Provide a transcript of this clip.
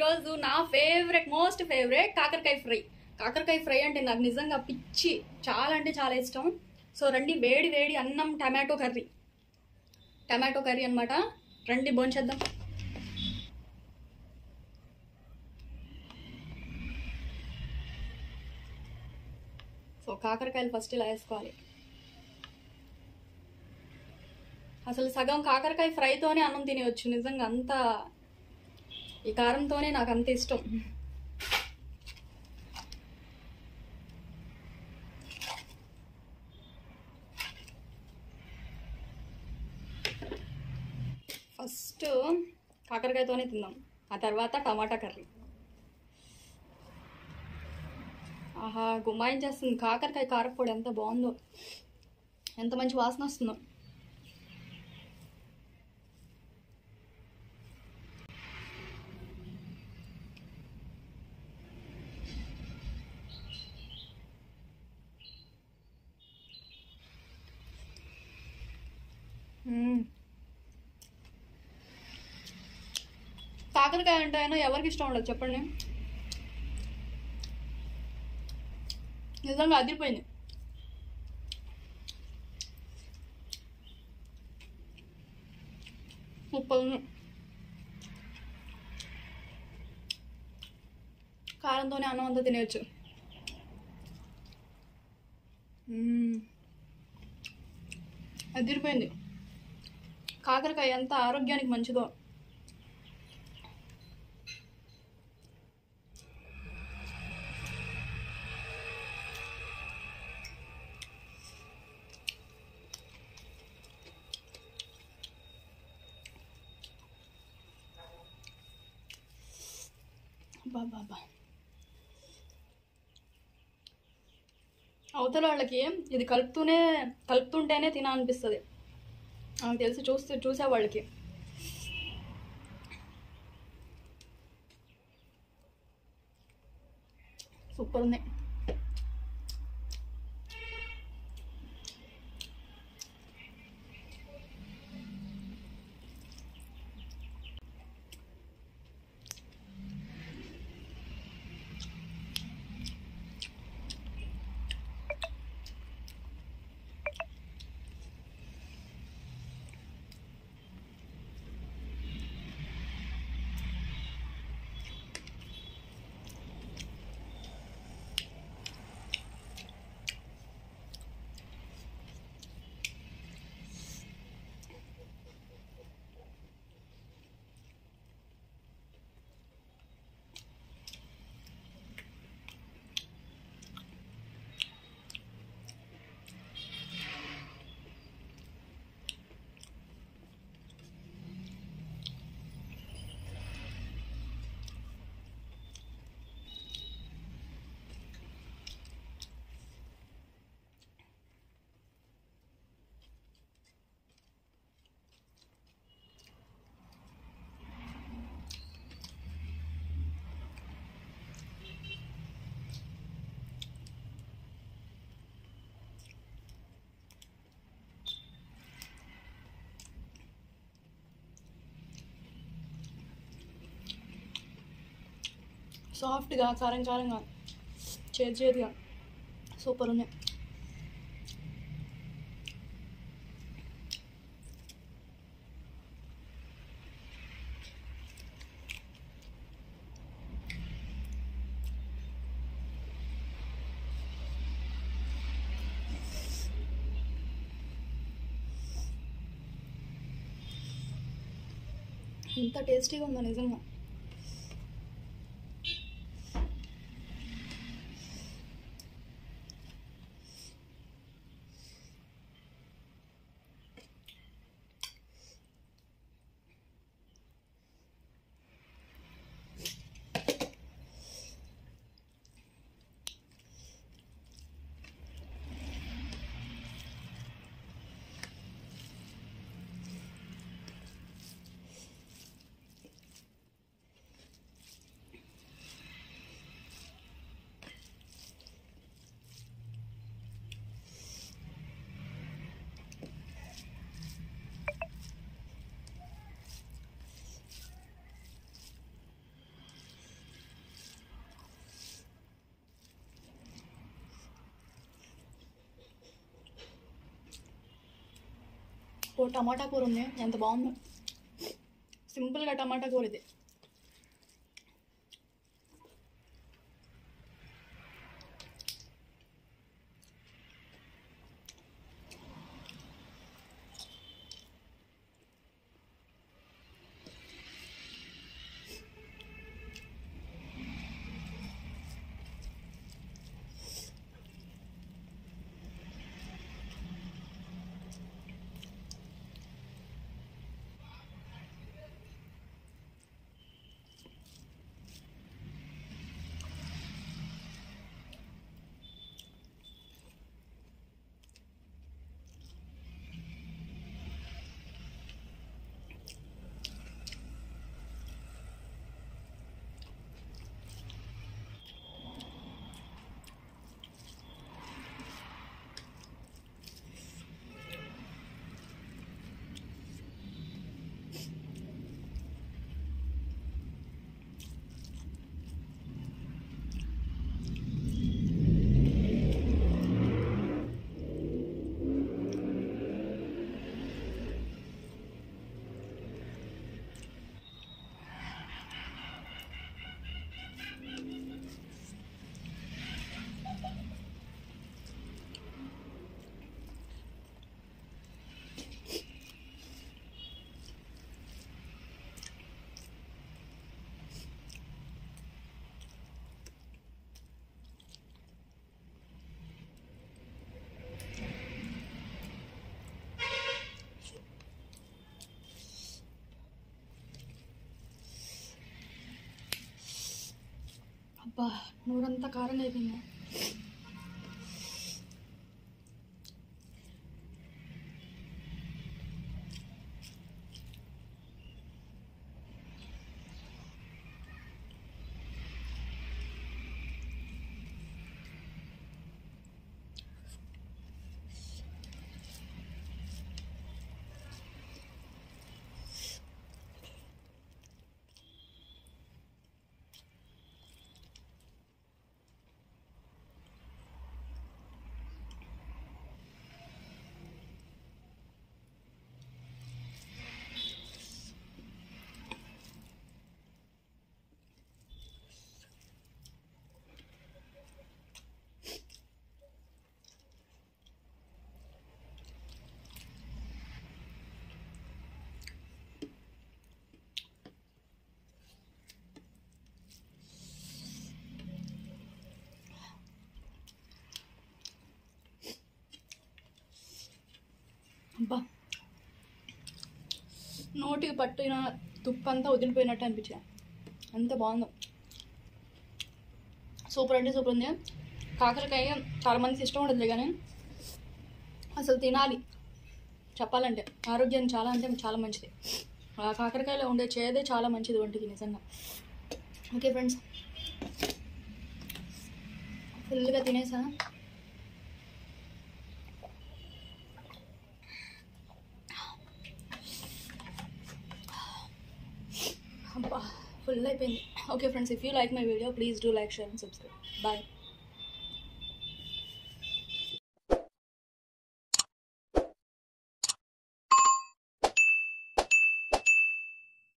ఈరోజు నా favourite most favourite కాకరకాయ ఫ్రై కాకరకాయ ఫ్రై అంటే నాకు నిజంగా పిచ్చి చాలా అంటే చాలా ఇష్టం సో రండి వేడి వేడి అన్నం టమాటో కర్రీ టమాటో కర్రీ అన్నమాట రండి భోంచేద్దాం సో కాకరకాయలు ఫస్ట్ ఇలా వేసుకోవాలి అసలు సగం కాకరకాయ ఫ్రైతోనే అన్నం తినేయచ్చు నిజంగా అంత ఈ కారంతోనే నాకు అంత ఇష్టం ఫస్ట్ కాకరకాయతోనే తిందాం ఆ తర్వాత టమాటా కర్రీ ఆహా గుమ్మాయించేస్తుంది కాకరకాయ కారపొడి ఎంత బాగుందో ఎంత మంచి వాసన వస్తుందో మ్మ్. కాకరకాయ అంటే అయినా ఎవరికి ఇష్టం ఉండదు చెప్పండి నిజంగా అదిరిపోయింది ముప్పై కారంతోనే అన్నం అంతా తినేయచ్చు మ్మ్. అదిరిపోయింది కాకరకాయ ఎంత ఆరోగ్యానికి మంచిదో బాబా అవతల వాళ్ళకి ఇది కలుపుతూనే కలుపుతుంటేనే తినాలనిపిస్తుంది నాకు తెలిసి చూస్తే చూసే వాళ్ళకి సూపర్ ఉంది సాఫ్ట్గా కారం కారంగా చేదు చేదుగా సూపర్ ఉంది ఎంత టేస్టీగా ఉందో నిజంగా కూ టమాటా కూర ఉంది ఎంత బాగుందో సింపుల్గా టమాటా కూర ఇది అబ్బా నూరంతా కారం అయిపోయింది అబ్బా నోటికి పట్టిన తుప్పంతా వదిలిపోయినట్టు అనిపించింది అంత బాగుందో సూపర్ అంటే సూపర్ ఉంది కాకరకాయ చాలా మందికి ఇష్టం ఉండదు కానీ అసలు తినాలి చెప్పాలంటే ఆరోగ్యానికి చాలా అంటే చాలా మంచిది ఆ కాకరకాయలో ఉండే చేదే చాలా మంచిది ఒంటికి నిజంగా ఓకే ఫ్రెండ్స్ ఫుల్గా తినేసా అబ్బా ఫుల్ అయిపోయింది okay friends if you like my video please do like share and subscribe bye